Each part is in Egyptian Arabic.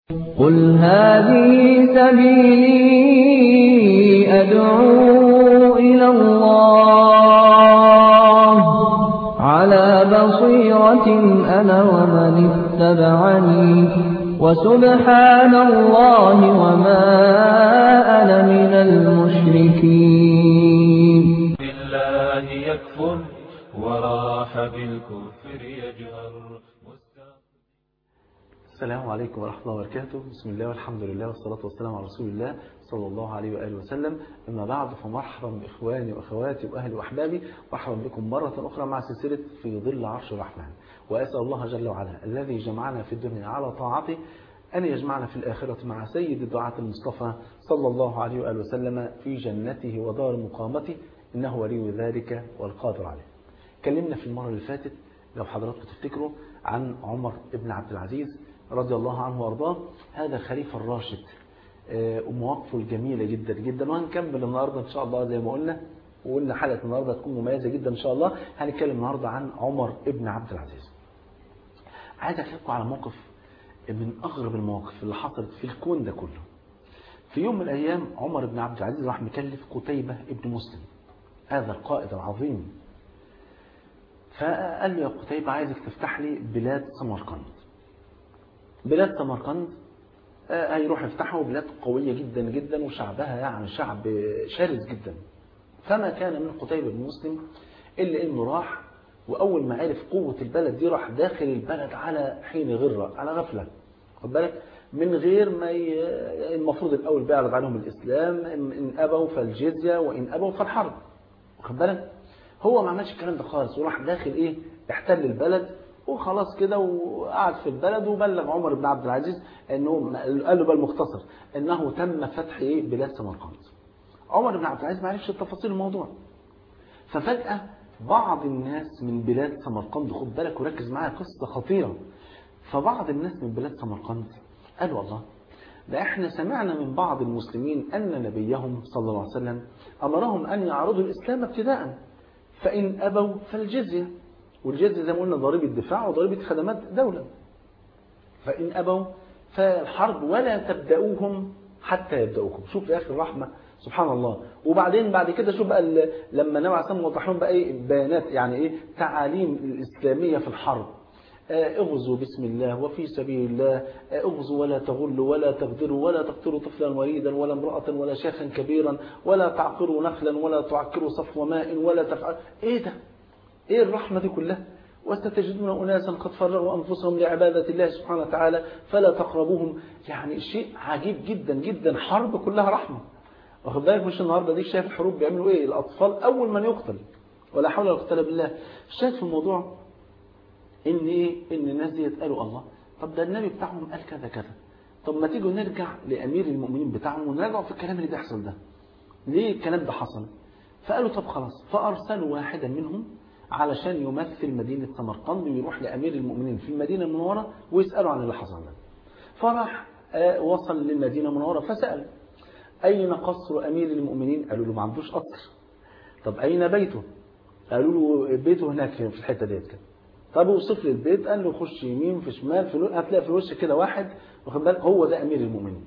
قل هذه سبيلي أدعو إلى الله على بصيرة أنا ومن اتبعني وسبحان الله وما أنا من المشركين بالله يكفر وراح بالكفر يجهر السلام عليكم ورحمة الله وبركاته بسم الله والحمد لله والصلاة والسلام على رسول الله صلى الله عليه وآله وسلم أما بعد فمرحبا بإخواني وأخواتي وأهلي وأحبابي مرحبا بكم مرة أخرى مع سلسلة في ظل عرش الرحمن وأسأل الله جل وعلا الذي جمعنا في الدنيا على طاعته أن يجمعنا في الآخرة مع سيد الدعاة المصطفى صلى الله عليه وآله وسلم في جنته ودار مقامته إنه ولي ذلك والقادر عليه كلمنا في المرة اللي فاتت لو حضراتكم تفتكروا عن عمر بن عبد العزيز رضي الله عنه وارضاه هذا الخليفة الراشد ومواقفه الجميلة جدا جدا وهنكمل النهاردة إن شاء الله زي ما قلنا وقلنا حلقة النهاردة تكون مميزة جدا إن شاء الله هنتكلم النهاردة عن عمر ابن عبد العزيز عايز أحكي على موقف من أغرب المواقف اللي حصلت في الكون ده كله في يوم من الأيام عمر بن عبد العزيز راح مكلف قتيبة ابن مسلم هذا القائد العظيم فقال له يا قتيبة عايزك تفتح لي بلاد سمرقند بلاد سمرقند هيروح يفتحوا بلاد قوية جدا جدا وشعبها يعني شعب شرس جدا فما كان من قتيبة بن مسلم إلا إنه راح وأول ما عرف قوة البلد دي راح داخل البلد على حين غرة على غفلة خد بالك من غير ما ي... المفروض الأول بيعرض عليهم الإسلام إن أبوا فالجزية وإن أبوا فالحرب خد بالك هو ما عملش الكلام ده خالص وراح داخل إيه احتل البلد وخلاص كده وقعد في البلد وبلغ عمر بن عبد العزيز انه قال له بقى المختصر انه تم فتح ايه بلاد سمرقند عمر بن عبد العزيز ما عرفش تفاصيل الموضوع ففجأة بعض الناس من بلاد سمرقند خد بالك وركز معايا قصة خطيرة فبعض الناس من بلاد سمرقند قالوا الله ده احنا سمعنا من بعض المسلمين ان نبيهم صلى الله عليه وسلم امرهم ان يعرضوا الاسلام ابتداء فان ابوا فالجزيه والجزية زي ما قلنا ضريبة دفاع وضريبة خدمات دولة فإن أبوا فالحرب ولا تبدأوهم حتى يبدأوكم شوف يا أخي الرحمة سبحان الله وبعدين بعد كده شوف بقى لما النبي عليه الصلاة وضح لهم بقى ايه بيانات يعني ايه تعاليم الإسلامية في الحرب اغزوا بسم الله وفي سبيل الله اغزوا ولا تغلوا ولا تغدروا ولا تقتلوا طفلا وليدا ولا امرأة ولا شيخا كبيرا ولا تعقروا نخلا ولا تعكروا صفو ماء ولا تفعل ايه ده ايه الرحمة دي كلها وستجدون أناسا قد فرغوا أنفسهم لعبادة الله سبحانه وتعالى فلا تقربوهم يعني شيء عجيب جدا جدا حرب كلها رحمة واخد بالك مش النهارده دي شايف الحروب بيعملوا ايه الأطفال أول من يقتل ولا حول ولا قوة بالله الشاهد في الموضوع إن إيه إن الناس دي قالوا الله طب ده النبي بتاعهم قال كذا كذا طب ما تيجوا نرجع لأمير المؤمنين بتاعهم ونراجعوا في الكلام اللي بيحصل ده ليه الكلام ده حصل فقالوا طب خلاص فأرسلوا واحدا منهم علشان يمثل مدينة سمرقند ويروح لأمير المؤمنين في المدينة المنورة ويسألوا عن اللي حصل ده فراح وصل للمدينة المنورة فسأل أين قصر أمير المؤمنين قالوا له ما عندوش قصر طب أين بيته قالوا له بيته هناك في الحتة ديت كده طب وصف لي البيت قال له خش يمين في شمال في هتلاقي في الوش كده واحد واخد بالك هو ده أمير المؤمنين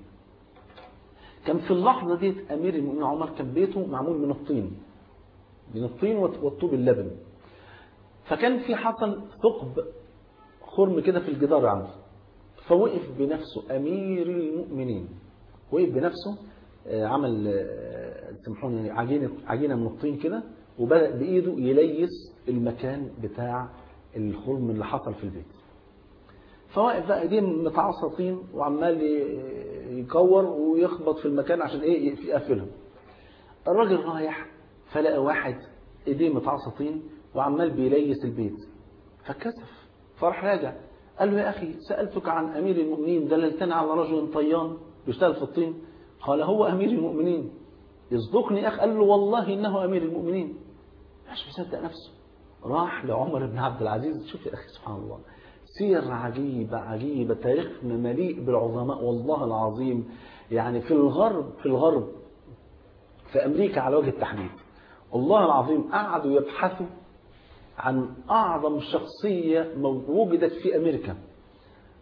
كان في اللحظة ديت أمير المؤمنين عمر كان بيته معمول من الطين من الطين والطوب اللبن فكان في حصل ثقب خرم كده في الجدار عنده فوقف بنفسه أمير المؤمنين وقف بنفسه عمل سامحوني عجينة عجينة من الطين كده وبدأ بإيده يليس المكان بتاع الخرم اللي حصل في البيت فواقف بقى ايديه متعصى طين وعمال يكور ويخبط في المكان عشان ايه يقفلها الراجل رايح فلقى واحد ايديه متعصى طين وعمال بيليس البيت فكسف فرح راجع قال له يا أخي سألتك عن أمير المؤمنين دللتني على رجل طيان بيشتغل في الطين قال هو أمير المؤمنين يصدقني أخ قال له والله إنه أمير المؤمنين مش مصدق نفسه راح لعمر بن عبد العزيز شوف يا أخي سبحان الله سير عجيبة عجيبة تاريخنا مليء بالعظماء والله العظيم يعني في الغرب في الغرب في أمريكا على وجه التحديد والله العظيم قعدوا يبحثوا عن أعظم شخصية وجدت في أمريكا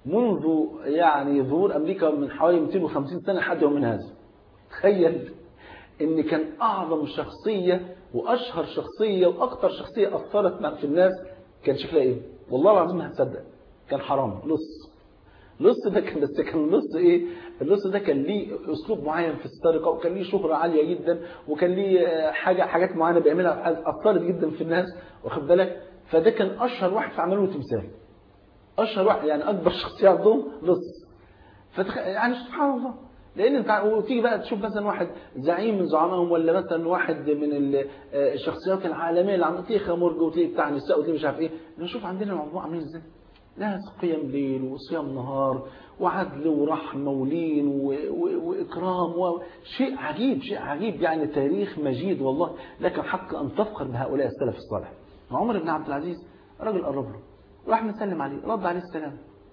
منذ يعني ظهور أمريكا من حوالي 250 سنة لحد يومنا هذا تخيل ان كان اعظم شخصيه واشهر شخصيه واكثر شخصيه اثرت في الناس كان شكلها ايه والله العظيم ما هتصدق كان حرام لص لص ده كان بس كان لص ايه اللص ده كان ليه اسلوب معين في السرقه وكان ليه شهره عاليه جدا وكان ليه حاجه حاجات معينه بيعملها اثرت جدا في الناس واخد بالك فده كان اشهر واحد فعملوا له تمثال اشهر واحد يعني اكبر شخصيه عندهم لص فتخ... يعني سبحان الله لان انت وتيجي بقى تشوف مثلا واحد زعيم من زعمائهم ولا مثلا واحد من الشخصيات العالميه اللي عم تلاقيه خمرج وتلاقيه بتاع نساء وتلاقيه مش عارف ايه نشوف عندنا الموضوع عاملين ازاي ناس قيام ليل وصيام نهار وعدل ورحمة ولين و... و... وإكرام وشيء عجيب شيء عجيب يعني تاريخ مجيد والله لكن حق أن تفخر بهؤلاء السلف الصالح عمر بن عبد العزيز رجل قرب له راح مسلم عليه رد عليه السلام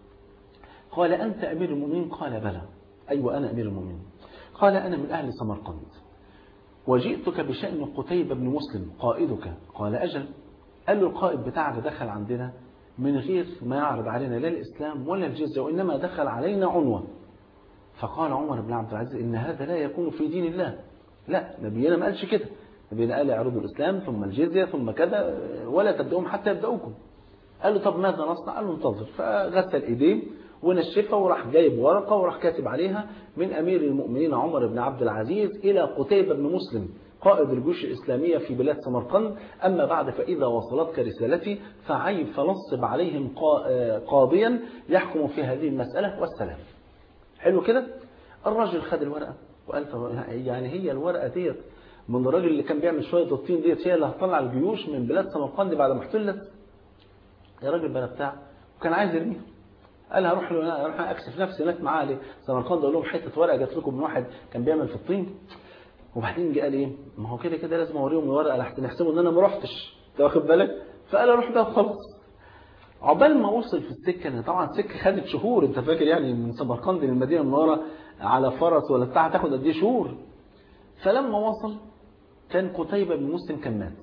قال أنت أمير المؤمنين قال بلى أيوة أنا أمير المؤمنين قال أنا من أهل سمرقند وجئتك بشأن قتيبة بن مسلم قائدك قال أجل قال له القائد بتاعك دخل عندنا من غير ما يعرض علينا لا الإسلام ولا الجزية وإنما دخل علينا عنوة فقال عمر بن عبد العزيز إن هذا لا يكون في دين الله لا نبينا ما قالش كده نبينا قال اعرضوا الإسلام ثم الجزية ثم كذا ولا تبدأهم حتى يبدأوكم قال له طب ماذا نصنع قال له انتظر فغسل ايديه ونشفها وراح جايب ورقة وراح كاتب عليها من أمير المؤمنين عمر بن عبد العزيز إلى قتيبة بن مسلم قائد الجيوش الإسلامية في بلاد سمرقند أما بعد فإذا وصلتك رسالتي فعيب فنصب عليهم قاضيا يحكم في هذه المسألة والسلام حلو كده الراجل خد الورقة وقال يعني هي الورقة ديت من الراجل اللي كان بيعمل شوية الطين ديت هي اللي هتطلع الجيوش من بلاد سمرقند بعد ما احتلت يا راجل بلا بتاع وكان عايز يرميها قال هروح له اروح اكشف نفسي هناك معاه ليه سمرقند اقول لهم حته ورقه جات لكم من واحد كان بيعمل في الطين وبعدين جه قال ايه ما هو كده كده لازم اوريهم الورقه لحسن يحسبوا ان انا ما رحتش انت واخد بالك فقال اروح ده وخلاص عقبال ما وصل في السكه ان طبعا السكه خدت شهور انت فاكر يعني من سمرقند للمدينه المنوره على فرس ولا بتاع تاخد قد ايه شهور فلما وصل كان قتيبة بن مسلم كان مات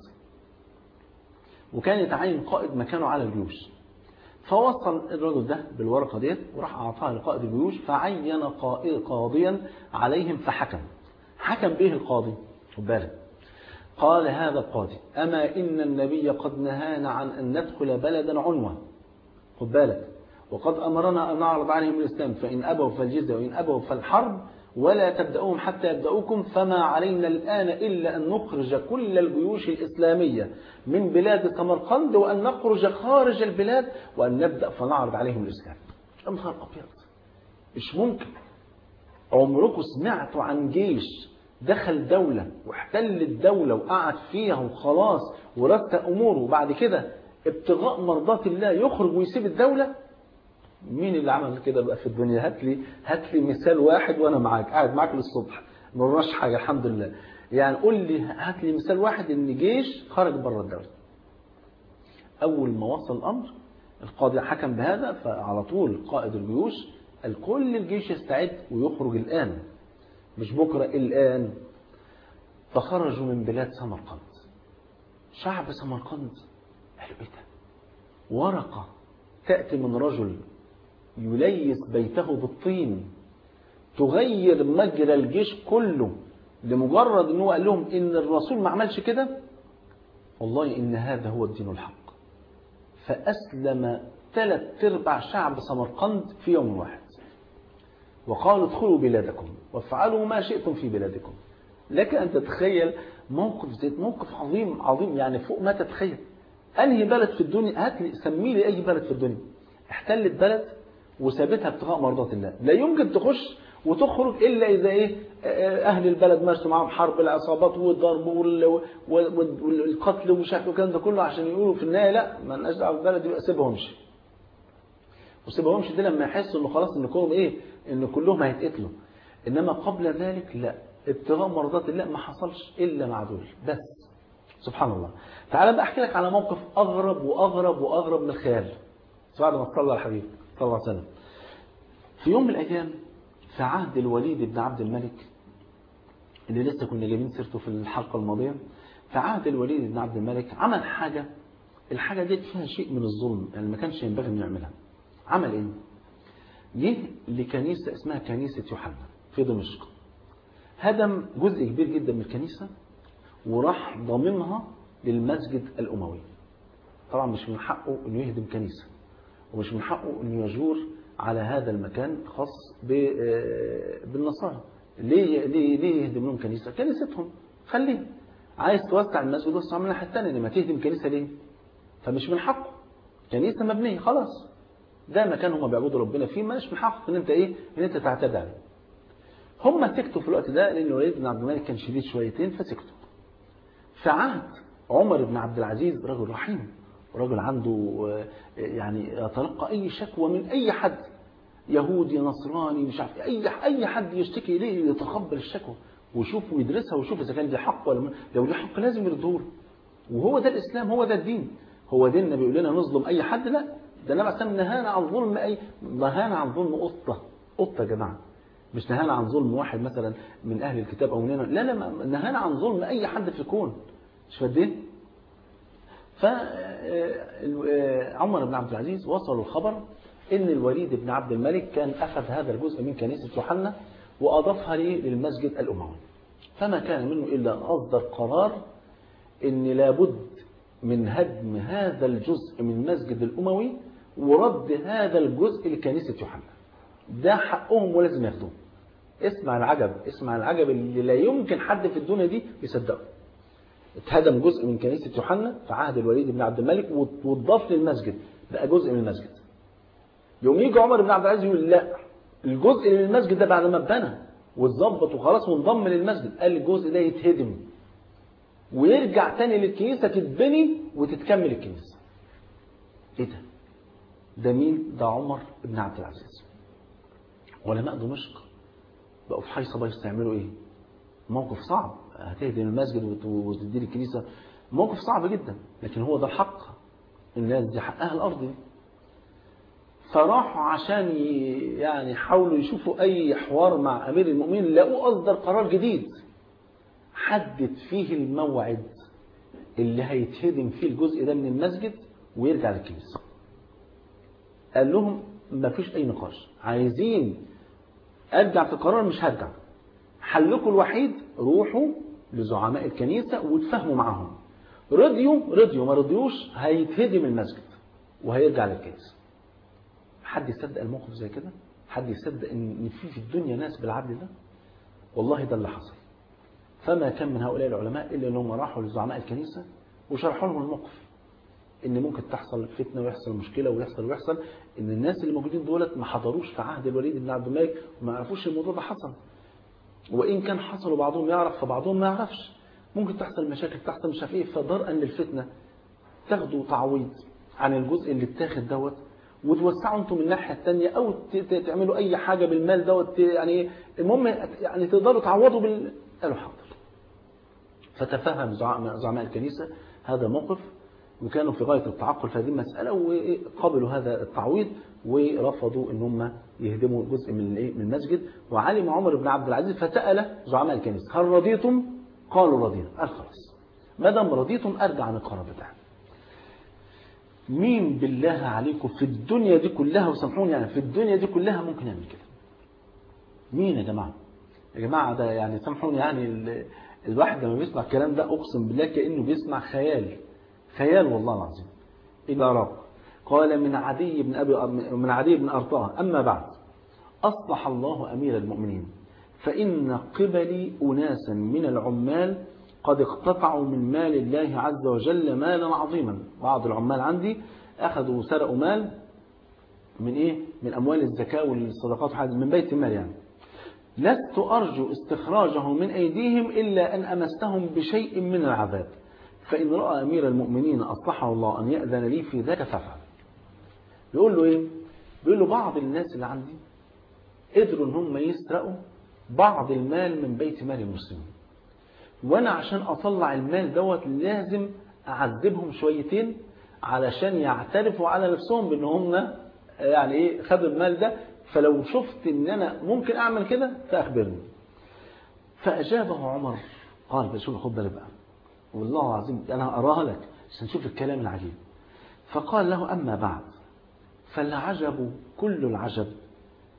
وكان يتعين قائد مكانه على الجيوش فوصل الرجل ده بالورقة ديت وراح أعطاها لقائد الجيوش فعين قائد قاضيا عليهم فحكم حكم به القاضي خد بالك قال هذا القاضي أما إن النبي قد نهانا عن أن ندخل بلدا عنوة خد بالك وقد أمرنا أن نعرض عليهم الإسلام فإن أبوا فالجزية وإن أبوا فالحرب ولا تبدأوهم حتى يبدأوكم فما علينا الآن إلا أن نخرج كل الجيوش الإسلامية من بلاد سمرقند وأن نخرج خارج البلاد وأن نبدأ فنعرض عليهم الإسلام أمثال أبيض مش ممكن عمركم سمعتوا عن جيش دخل دولة واحتل الدولة وقعد فيها وخلاص ورتب أموره وبعد كده ابتغاء مرضات الله يخرج ويسيب الدولة مين اللي عمل كده بقى في الدنيا هات لي هات لي مثال واحد وانا معاك قاعد معاك للصبح ما ورناش حاجه الحمد لله يعني قول لي هات لي مثال واحد ان جيش خرج بره الدوله اول ما وصل الامر القاضي حكم بهذا فعلى طول قائد الجيوش قال كل الجيش يستعد ويخرج الان مش بكره الان فخرجوا من بلاد سمرقند شعب سمرقند قالوا ايه ده ورقه تاتي من رجل يليس بيته بالطين تغير مجرى الجيش كله لمجرد انه قال لهم ان الرسول ما عملش كده والله ان هذا هو الدين الحق فاسلم ثلاث ارباع شعب سمرقند في يوم واحد وقالوا ادخلوا بلادكم وافعلوا ما شئتم في بلادكم لك ان تتخيل موقف زي موقف عظيم عظيم يعني فوق ما تتخيل انهي بلد في الدنيا هات لي سمي لي اي بلد في الدنيا احتلت بلد وسابتها ابتغاء مرضات الله لا يمكن تخش وتخرج الا اذا ايه اهل البلد مارسوا معاهم حرب العصابات والضرب والقتل ومش عارف الكلام ده كله عشان يقولوا في النهايه لا ما لناش دعوه بالبلد يبقى سيبها وامشي وسيبها وامشي دي لما يحسوا انه خلاص ان كلهم ايه ان كلهم هيتقتلوا انما قبل ذلك لا ابتغاء مرضات الله ما حصلش الا مع دول بس سبحان الله تعال بقى احكي لك على موقف اغرب واغرب واغرب من الخيال بعد ما صلى على الحبيب صلى الله عليه وسلم في يوم من الأيام في عهد الوليد بن عبد الملك اللي لسه كنا جايبين سيرته في الحلقة الماضية في عهد الوليد بن عبد الملك عمل حاجة الحاجة دي فيها شيء من الظلم يعني ما كانش ينبغي انه يعملها عمل ايه جه لكنيسة اسمها كنيسة يوحنا في دمشق هدم جزء كبير جدا من الكنيسة وراح ضامنها للمسجد الأموي طبعا مش من حقه انه يهدم كنيسة ومش من حقه انه يجور على هذا المكان خاص بالنصارى ليه ليه ليه يهدم لهم كنيسة كنيستهم خليه عايز توسع المسجد وسع من الناحيه الثانيه ما تهدم كنيسه ليه فمش من حقه كنيسه مبنيه خلاص ده مكان هم بيعبدوا ربنا فيه مش من حقك ان انت ايه ان انت تعتدي عليه هم سكتوا في الوقت ده لان الوليد بن عبد الملك كان شديد شويتين فسكتوا في عهد عمر بن عبد العزيز رجل رحيم ورجل عنده يعني يتلقى اي شكوى من اي حد يهودي نصراني مش عارف اي اي حد يشتكي اليه يتقبل الشكوى ويشوف ويدرسها ويشوف اذا كان دي حق ولا لو دي حق لازم يرده له وهو ده الاسلام هو ده الدين هو ديننا بيقول لنا نظلم اي حد لا ده النبي عليه نهانا عن ظلم اي نهانا عن ظلم قطه قطه يا جماعه مش نهانا عن ظلم واحد مثلا من اهل الكتاب او مننا لا لا نهانا عن ظلم اي حد في الكون مش فاهمين ف عمر بن عبد العزيز وصلوا الخبر ان الوليد بن عبد الملك كان اخذ هذا الجزء من كنيسه يوحنا وأضافها للمسجد الأموي فما كان منه إلا أن أصدر قرار أن لابد من هدم هذا الجزء من المسجد الأموي ورد هذا الجزء لكنيسة يوحنا ده حقهم ولازم ياخدوه اسمع العجب اسمع العجب اللي لا يمكن حد في الدنيا دي يصدقه اتهدم جزء من كنيسة يوحنا في عهد الوليد بن عبد الملك واتضاف للمسجد بقى جزء من المسجد يوم يجي عمر بن عبد العزيز يقول لا الجزء من المسجد ده بعد ما اتبنى واتظبط وخلاص وانضم للمسجد قال الجزء ده يتهدم ويرجع تاني للكنيسة تتبني وتتكمل الكنيسة ايه ده ده مين ده عمر بن عبد العزيز علماء دمشق بقوا في حي صبايس تعملوا ايه موقف صعب هتهدم المسجد وتدي الكنيسة موقف صعب جدا لكن هو ده الحق الناس دي حقها الارض دي فراحوا عشان يعني يحاولوا يشوفوا أي حوار مع أمير المؤمنين لقوا أصدر قرار جديد حدد فيه الموعد اللي هيتهدم فيه الجزء ده من المسجد ويرجع للكنيسة قال لهم ما فيش أي نقاش عايزين أرجع في قرار مش هرجع حلكم الوحيد روحوا لزعماء الكنيسة وتفهموا معاهم رضيوا رضيوا ما رضيوش هيتهدم المسجد وهيرجع للكنيسة حد يصدق الموقف زي كده حد يصدق ان في في الدنيا ناس بالعدل ده والله ده اللي حصل فما كان من هؤلاء العلماء الا انهم راحوا لزعماء الكنيسه وشرحوا لهم الموقف ان ممكن تحصل فتنه ويحصل مشكله ويحصل ويحصل ان الناس اللي موجودين دولت ما حضروش في عهد الوليد بن عبد الملك وما يعرفوش الموضوع ده حصل وان كان حصل وبعضهم يعرف فبعضهم ما يعرفش ممكن تحصل مشاكل تحصل مش عارف ايه فدرءا للفتنه تاخدوا تعويض عن الجزء اللي اتاخد دوت وتوسعوا انتم من الناحيه الثانيه او تعملوا اي حاجه بالمال دوت يعني المهم يعني تقدروا تعوضوا بال قالوا حاضر فتفهم زعماء الكنيسه هذا موقف وكانوا في غايه التعقل في هذه المساله وقبلوا هذا التعويض ورفضوا ان هم يهدموا جزء من من المسجد وعلم عمر بن عبد العزيز فسال زعماء الكنيسه هل رضيتم؟ قالوا رضينا قال خلاص ما دام رضيتم ارجع عن القرار بتاعنا مين بالله عليكم في الدنيا دي كلها وسامحوني يعني في الدنيا دي كلها ممكن يعمل كده مين يا جماعه يا جماعه ده يعني سامحوني يعني ال... الواحد لما بيسمع الكلام ده اقسم بالله كانه بيسمع خيال خيال والله العظيم الى رب قال من عدي بن ابي من عدي بن ارطاه اما بعد اصلح الله امير المؤمنين فان قبلي اناسا من العمال قد اقتطعوا من مال الله عز وجل مالا عظيما بعض العمال عندي أخذوا سرقوا مال من إيه من أموال الزكاة والصدقات من بيت المال يعني لست أرجو استخراجه من أيديهم إلا أن أمستهم بشيء من العذاب فإن رأى أمير المؤمنين أصلحه الله أن يأذن لي في ذلك ففعل يقول له إيه بيقول له بعض الناس اللي عندي قدروا ان هم يسرقوا بعض المال من بيت مال المسلمين وانا عشان اطلع المال دوت لازم اعذبهم شويتين علشان يعترفوا على نفسهم بان هم يعني ايه خدوا المال ده فلو شفت ان انا ممكن اعمل كده فاخبرني فاجابه عمر قال بس شوف خد بالك بقى والله العظيم انا اراها لك عشان تشوف الكلام العجيب فقال له اما بعد فالعجب كل العجب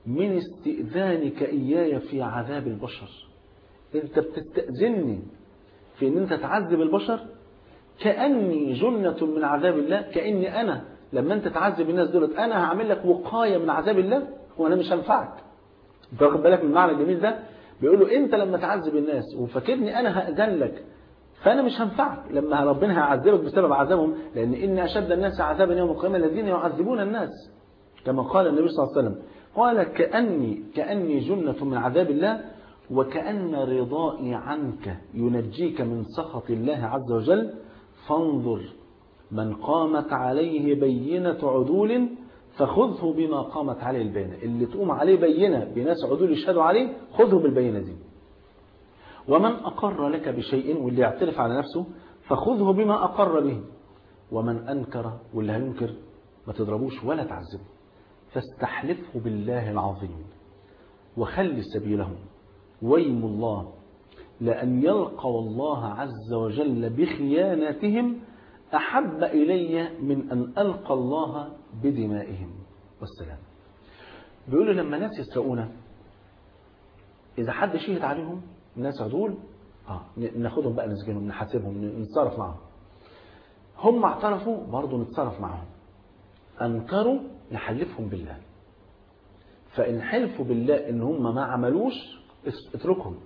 من استئذانك إياي في عذاب البشر أنت بتستأذني في أن أنت تعذب البشر كأني جنة من عذاب الله كأني أنا لما أنت تعذب الناس دولت أنا هعمل لك وقاية من عذاب الله وأنا مش هنفعك أنت واخد بالك من المعنى الجميل ده بيقول له أنت لما تعذب الناس وفاكرني أنا هأذن لك فأنا مش هنفعك لما ربنا هيعذبك بسبب عذابهم لأن إن أشد الناس عذابا يوم القيامة الذين يعذبون الناس كما قال النبي صلى الله عليه وسلم قال كأني كأني جنة من عذاب الله وكأن رضائي عنك ينجيك من سخط الله عز وجل فانظر من قامت عليه بينة عدول فخذه بما قامت عليه البينة اللي تقوم عليه بينة بناس عدول يشهدوا عليه خذه بالبينة دي ومن أقر لك بشيء واللي يعترف على نفسه فخذه بما أقر به ومن أنكر واللي هينكر ما تضربوش ولا تعذبه فاستحلفه بالله العظيم وخل سبيلهم ويم الله لأن يلقوا الله عز وجل بخيانتهم أحب إلي من أن ألقى الله بدمائهم والسلام بيقولوا لما ناس يسرقونا إذا حد شهد عليهم الناس عدول آه ناخدهم بقى نسجنهم نحاسبهم نتصرف معهم هم اعترفوا برضه نتصرف معهم أنكروا نحلفهم بالله فإن حلفوا بالله إن هم ما عملوش اتركهم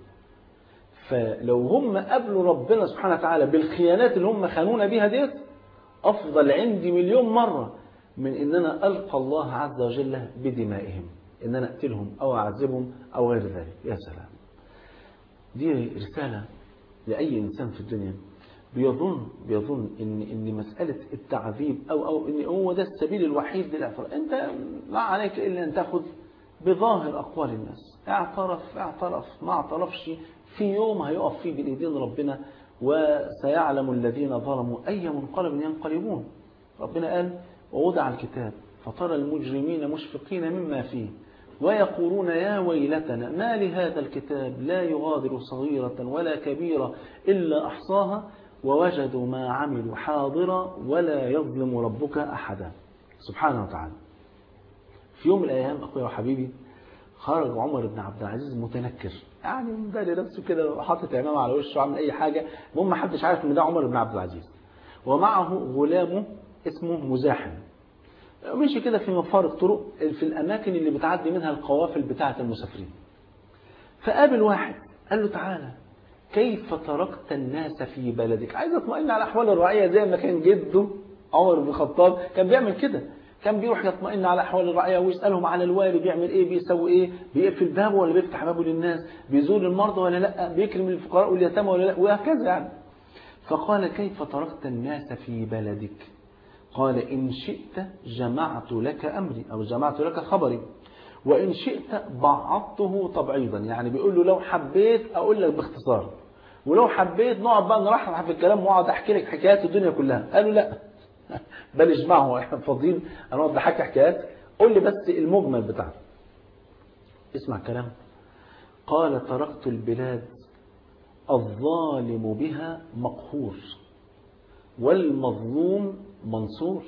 فلو هم قابلوا ربنا سبحانه وتعالى بالخيانات اللي هم خانونا بيها ديت أفضل عندي مليون مرة من إن أنا ألقى الله عز وجل بدمائهم إن أنا أقتلهم أو أعذبهم أو غير ذلك يا سلام دي رسالة لأي إنسان في الدنيا بيظن بيظن ان ان مساله التعذيب او او ان هو ده السبيل الوحيد للاعتراف انت ما عليك الا ان تاخذ بظاهر اقوال الناس اعترف اعترف ما اعترفش في يوم هيقف فيه بالايدين ربنا وسيعلم الذين ظلموا اي منقلب ينقلبون ربنا قال ووضع الكتاب فترى المجرمين مشفقين مما فيه ويقولون يا ويلتنا ما لهذا الكتاب لا يغادر صغيرة ولا كبيرة إلا أحصاها ووجدوا ما عملوا حاضرا ولا يظلم ربك أحدا سبحانه وتعالى في يوم من الأيام أخويا وحبيبي خرج عمر بن عبد العزيز متنكر يعني مداري نفسه كده حاطط عمامه على وشه عامل أي حاجة المهم ما حدش عارف إن ده عمر بن عبد العزيز ومعه غلامه اسمه مزاحم مشي كده في مفارق طرق في الأماكن اللي بتعدي منها القوافل بتاعة المسافرين فقابل واحد قال له تعالى كيف تركت الناس في بلدك عايز اطمئن على احوال الرعيه زي ما كان جده عمر بن الخطاب كان بيعمل كده كان بيروح يطمئن على احوال الرعيه ويسالهم على الوالي بيعمل ايه بيسوي ايه بيقفل بابه ولا بيفتح بابه للناس بيزور المرضى ولا لا بيكرم الفقراء واليتامى ولا لا وهكذا يعني فقال كيف تركت الناس في بلدك قال إن شئت جمعت لك أمري أو جمعت لك خبري وإن شئت بعضته تبعيضا يعني بيقول له لو حبيت أقول لك باختصار ولو حبيت نقعد بقى نرحب في الكلام واقعد احكي لك حكايات الدنيا كلها قالوا لا بل اجمعه احنا فاضيين انا اقعد احكي حكايات قول لي بس المجمل بتاعه اسمع كلام قال تركت البلاد الظالم بها مقهور والمظلوم منصور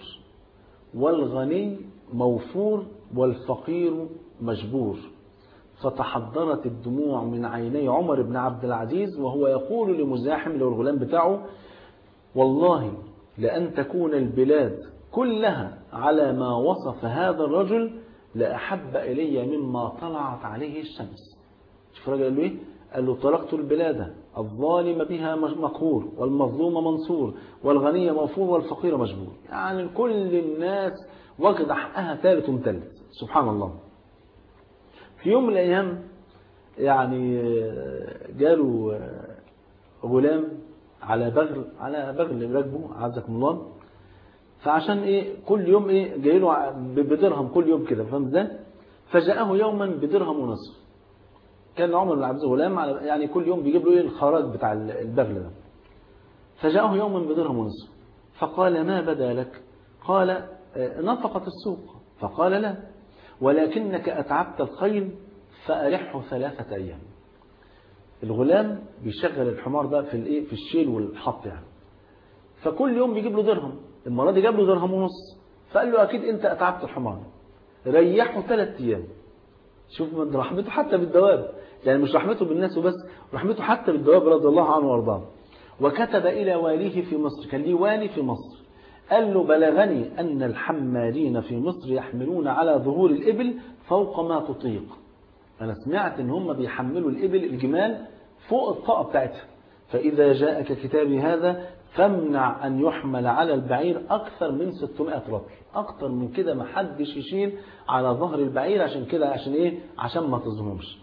والغني موفور والفقير مجبور فتحضرت الدموع من عيني عمر بن عبد العزيز وهو يقول لمزاحم له الغلام بتاعه والله لأن تكون البلاد كلها على ما وصف هذا الرجل لأحب إلي مما طلعت عليه الشمس شوف الراجل قال له إيه؟ قال له تركت البلاد الظالم بها مقهور والمظلوم منصور والغني موفور والفقير مجبور يعني كل الناس واخد حقها ثالث ومثلث سبحان الله في يوم من الأيام يعني جاله غلام على بغل على بغل راكبه عزكم الله فعشان ايه كل يوم ايه جاي له بدرهم كل يوم كده فاهم ازاي فجاءه يوما بدرهم ونصف كان عمر بن عبد العزيز غلام على يعني كل يوم بيجيب له ايه الخراج بتاع البغل ده فجاءه يوما بدرهم ونصف فقال ما بدا لك قال نفقة السوق فقال لا ولكنك أتعبت الخيل فأرحه ثلاثة أيام الغلام بيشغل الحمار ده في الايه في الشيل والحط يعني فكل يوم بيجيب له درهم المرة دي جاب له درهم ونص فقال له أكيد أنت أتعبت الحمار ريحه ثلاث أيام شوف من رحمته حتى بالدواب يعني مش رحمته بالناس وبس رحمته حتى بالدواب رضي الله عنه وارضاه وكتب إلى واليه في مصر كان ليه والي في مصر قال له بلغني أن الحمالين في مصر يحملون على ظهور الإبل فوق ما تطيق أنا سمعت أن هم بيحملوا الإبل الجمال فوق الطاقة بتاعتها فإذا جاءك كتابي هذا فامنع أن يحمل على البعير أكثر من 600 رطل أكثر من كده ما حدش يشيل على ظهر البعير عشان كده عشان إيه عشان ما تظلمهمش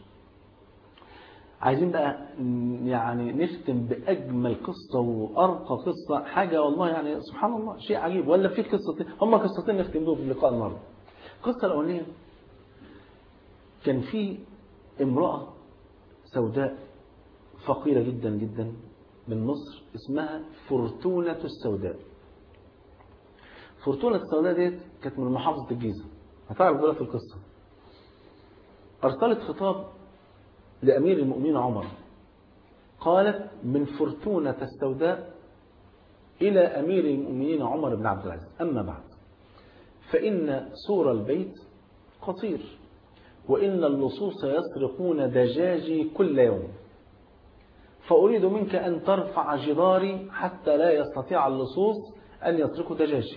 عايزين بقى يعني نختم بأجمل قصة وأرقى قصة حاجة والله يعني سبحان الله شيء عجيب ولا في قصتين هم قصتين نختم بهم في اللقاء النهارده القصة الأولانية كان في امرأة سوداء فقيرة جدا جدا من مصر اسمها فرتونة السوداء فرتونة السوداء ديت كانت من محافظة الجيزة هتعرف دلوقتي القصة أرسلت خطاب لأمير المؤمنين عمر قالت من فرتونة السوداء إلى أمير المؤمنين عمر بن عبد العزيز أما بعد فإن سور البيت قصير وإن اللصوص يسرقون دجاجي كل يوم فأريد منك أن ترفع جداري حتى لا يستطيع اللصوص أن يسرقوا دجاجي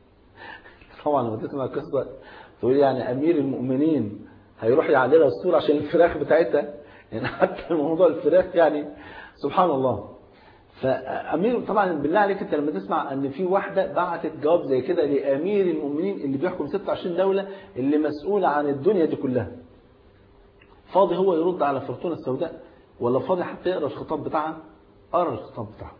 طبعا لما تسمع القصة تقول يعني أمير المؤمنين هيروح يعللها السور عشان الفراخ بتاعتها يعني حتى موضوع الفراخ يعني سبحان الله فأمير طبعا بالله عليك أنت لما تسمع أن في واحدة بعتت جواب زي كده لأمير المؤمنين اللي بيحكم 26 دولة اللي مسؤول عن الدنيا دي كلها فاضي هو يرد على فرتونة السوداء ولا فاضي حتى يقرأ الخطاب بتاعها قرأ الخطاب بتاعها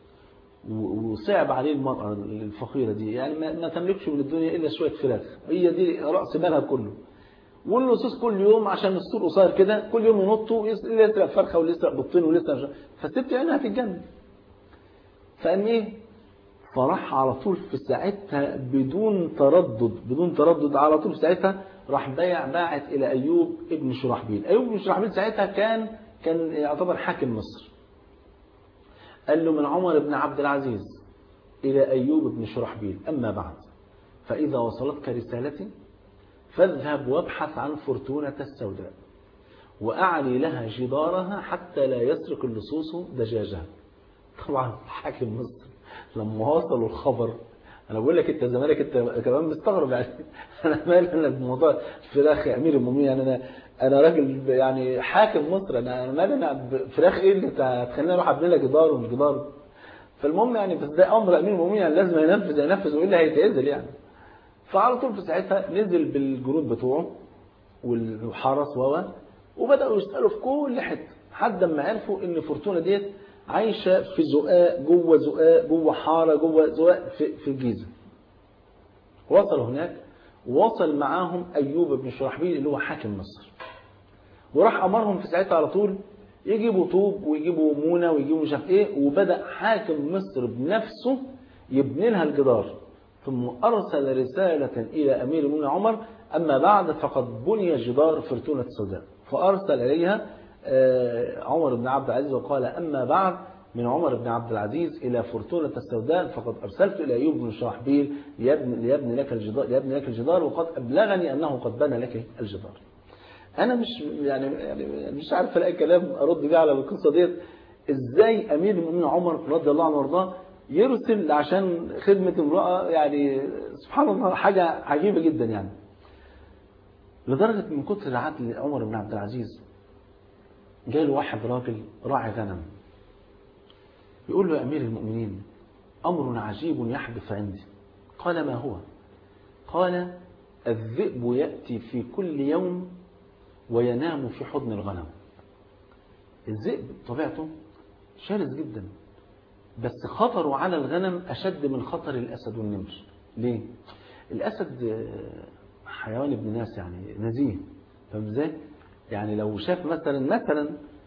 وصعب عليه المرأة الفقيرة دي يعني ما تملكش من الدنيا إلا شوية فراخ هي دي رأس مالها كله واللصوص كل يوم عشان السور قصير كده كل يوم ينطوا اللي يسرق فرخه واللي يسرق بطين واللي يسرق فالست عينها هتتجنن فقام ايه فراح على طول في ساعتها بدون تردد بدون تردد على طول في ساعتها راح بايع باعت الى ايوب ابن شرحبيل ايوب ابن شرحبيل ساعتها كان كان يعتبر حاكم مصر قال له من عمر بن عبد العزيز الى ايوب بن شرحبيل اما بعد فاذا وصلتك رسالتي فاذهب وابحث عن فرتونة السوداء وأعلي لها جدارها حتى لا يسرق اللصوص دجاجها طبعا حاكم مصر لما وصلوا الخبر انا بقول لك انت زمانك انت كمان مستغرب يعني انا مالي انا بموضوع الفراخ يا امير المؤمنين يعني انا انا راجل يعني حاكم مصر انا مالي انا فراخ ايه اللي هتخليني اروح ابني لها جدار ومش جدار فالمهم يعني بس ده امر امير المؤمنين يعني لازم ينفذ ينفذ والا هيتعزل يعني فعلى طول في ساعتها نزل بالجنود بتوعه والحرس و وبداوا يسالوا في كل حته لحد ما عرفوا ان فرتونه ديت عايشه في زقاق جوه زقاق جوه حاره جوه زقاق في, في الجيزه. وصلوا هناك وصل معاهم ايوب بن شرحبيل اللي هو حاكم مصر. وراح امرهم في ساعتها على طول يجيبوا طوب ويجيبوا مونه ويجيبوا مش عارف ايه وبدا حاكم مصر بنفسه يبني لها الجدار. ثم أرسل رسالة إلى أمير المؤمنين عمر أما بعد فقد بني جدار فرتونة السوداء فأرسل إليها عمر بن عبد العزيز وقال أما بعد من عمر بن عبد العزيز إلى فرتونة السوداء فقد أرسلت إلى أيوب بن شرحبيل ليبني, ليبني لك الجدار ليبني لك الجدار وقد أبلغني أنه قد بنى لك الجدار. أنا مش يعني يعني مش عارف ألاقي كلام أرد بيه على القصة ديت إزاي أمير المؤمنين عمر رضي الله عنه وارضاه يرسل عشان خدمة امرأة يعني سبحان الله حاجة عجيبة جدا يعني لدرجة من كتر العدل عمر بن عبد العزيز جاء له واحد راجل راعي غنم يقول له يا أمير المؤمنين أمر عجيب يحدث عندي قال ما هو قال الذئب يأتي في كل يوم وينام في حضن الغنم الذئب طبيعته شرس جدا بس خطره على الغنم أشد من خطر الأسد والنمر ليه؟ الأسد حيوان ابن ناس يعني نزيه فاهم ازاي؟ يعني لو شاف مثلا مثلا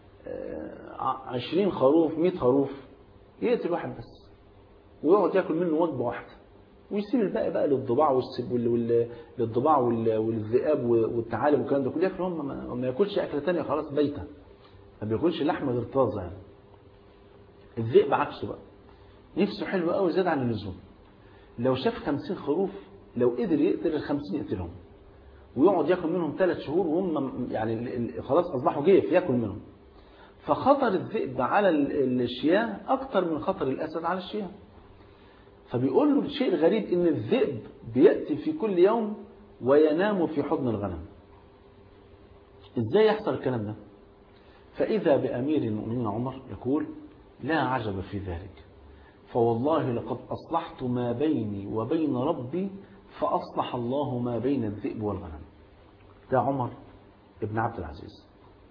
عشرين خروف مئة خروف يقتل واحد بس ويقعد ياكل منه وجبة واحدة ويسيب الباقي بقى للضباع والسب وال... للضباع وال... والذئاب والثعالب والكلام ده كله ياكل هم ما... ما ياكلش اكله ثانيه خلاص بايته ما بياكلش لحمه غير طازه يعني الذئب عكسه بقى نفسه حلو قوي زيادة عن اللزوم لو شاف خمسين خروف لو قدر يقتل الخمسين يقتلهم ويقعد ياكل منهم ثلاث شهور وهم يعني ال- ال- خلاص اصبحوا جيف ياكل منهم فخطر الذئب على ال- الشياه اكتر من خطر الاسد على الشياه فبيقول له الشيء الغريب ان الذئب بياتي في كل يوم وينام في حضن الغنم ازاي يحصل الكلام ده فاذا بامير المؤمنين عمر يقول لا عجب في ذلك فوالله لقد اصلحت ما بيني وبين ربي فاصلح الله ما بين الذئب والغنم ده عمر ابن عبد العزيز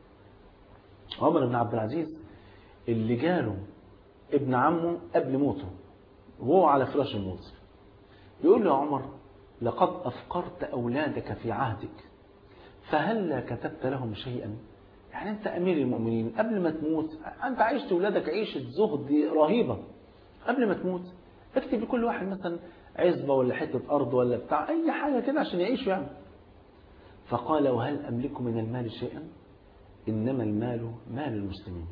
عمر بن عبد العزيز اللي جاله ابن عمه قبل موته وهو على فراش الموت يقول له يا عمر لقد أفقرت أولادك في عهدك فهلا كتبت لهم شيئا يعني أنت أمير المؤمنين قبل ما تموت أنت عيشت أولادك عيشة زهد رهيبة قبل ما تموت اكتب لكل واحد مثلا عزبة ولا حتة أرض ولا بتاع أي حاجة كده عشان يعيشوا يعني فقال وهل أملك من المال شيئا إنما المال مال المسلمين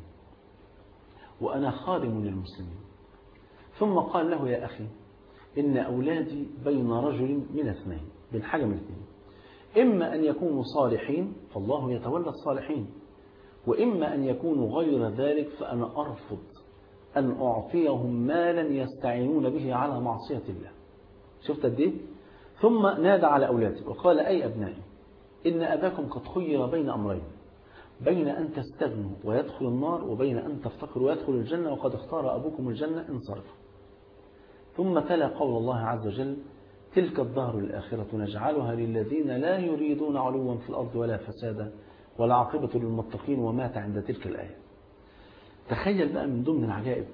وأنا خادم للمسلمين ثم قال له يا أخي إن أولادي بين رجل من اثنين بين حاجة من اثنين إما أن يكونوا صالحين فالله يتولى الصالحين وإما أن يكونوا غير ذلك فأنا أرفض أن أعطيهم مالا يستعينون به على معصية الله شفت قد إيه؟ ثم نادى على أولاده وقال أي أبنائي إن أباكم قد خير بين أمرين بين أن تستغنوا ويدخل النار وبين أن تفتقروا ويدخل الجنة وقد اختار أبوكم الجنة انصرفوا ثم تلا قول الله عز وجل تلك الدار الآخرة نجعلها للذين لا يريدون علوا في الأرض ولا فسادا والعاقبة للمتقين ومات عند تلك الآية تخيل بقى من ضمن العجائب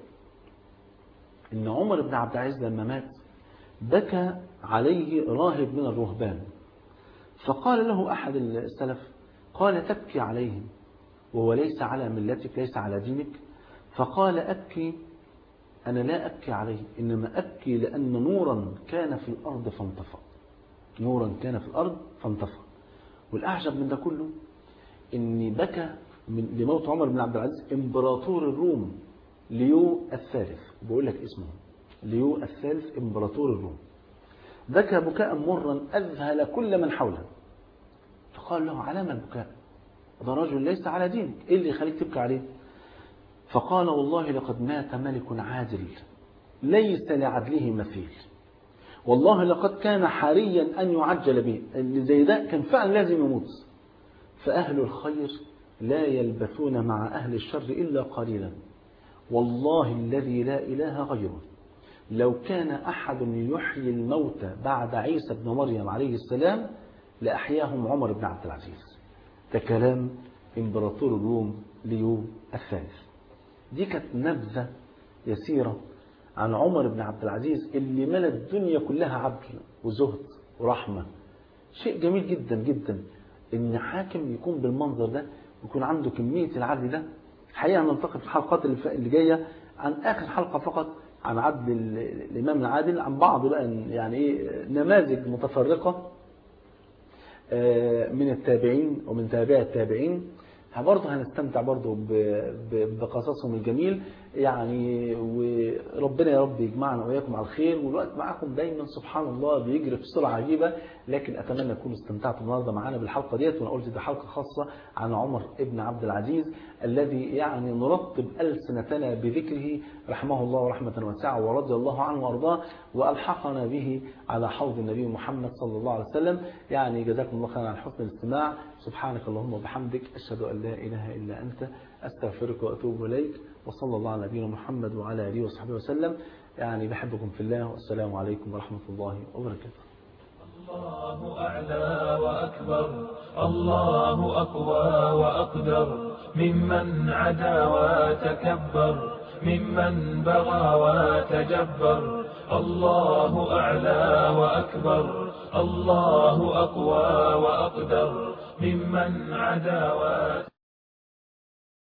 إن عمر بن عبد العزيز لما مات بكى عليه راهب من الرهبان فقال له أحد السلف قال تبكي عليهم وهو ليس على ملتك ليس على دينك فقال أبكي أنا لا أبكي عليه إنما أبكي لأن نورا كان في الأرض فانطفأ نورا كان في الأرض فانطفأ والأعجب من ده كله إن بكى من لموت عمر بن عبد العزيز إمبراطور الروم ليو الثالث بقول لك اسمه ليو الثالث إمبراطور الروم بكى بكاء مرا أذهل كل من حوله فقال له على ما البكاء ده رجل ليس على دينك إيه اللي يخليك تبكي عليه فقال والله لقد مات ملك عادل ليس لعدله مثيل والله لقد كان حريا أن يعجل به اللي زي ده كان فعلا لازم يموت فأهل الخير لا يلبثون مع أهل الشر إلا قليلا والله الذي لا إله غيره لو كان أحد يحيي الموتى بعد عيسى بن مريم عليه السلام لأحياهم عمر بن عبد العزيز ده كلام إمبراطور الروم ليو الثالث دي كانت نبذة يسيرة عن عمر بن عبد العزيز اللي ملى الدنيا كلها عدل وزهد ورحمة شيء جميل جدا جدا ان حاكم يكون بالمنظر ده ويكون عنده كمية العدل ده الحقيقة هنلتقي في الحلقات اللي, اللي جاية عن آخر حلقة فقط عن عدل الإمام العادل عن بعض بقى يعني إيه نماذج متفرقة من التابعين ومن تابع التابعين برضه هنستمتع برضه بقصصهم الجميل يعني وربنا يا رب يجمعنا وإياكم على الخير والوقت معاكم دايما سبحان الله بيجري في سرعة عجيبة لكن أتمنى تكونوا استمتعتوا النهاردة معانا بالحلقة ديت وأنا قلت دي حلقة خاصة عن عمر ابن عبد العزيز الذي يعني نرتب ألسنتنا بذكره رحمه الله رحمة واسعة ورضي الله عنه وأرضاه وألحقنا به على حوض النبي محمد صلى الله عليه وسلم يعني جزاكم الله خيرا عن حسن الاستماع سبحانك اللهم وبحمدك أشهد أن لا إله إلا أنت أستغفرك وأتوب إليك وصلى الله على نبينا محمد وعلى آله وصحبه وسلم يعني بحبكم في الله والسلام عليكم ورحمة الله وبركاته الله أعلى وأكبر الله أقوى وأقدر ممن عدا وتكبر ممن بغى وتجبر الله أعلى وأكبر الله أقوى وأقدر ممن عدا وتكبر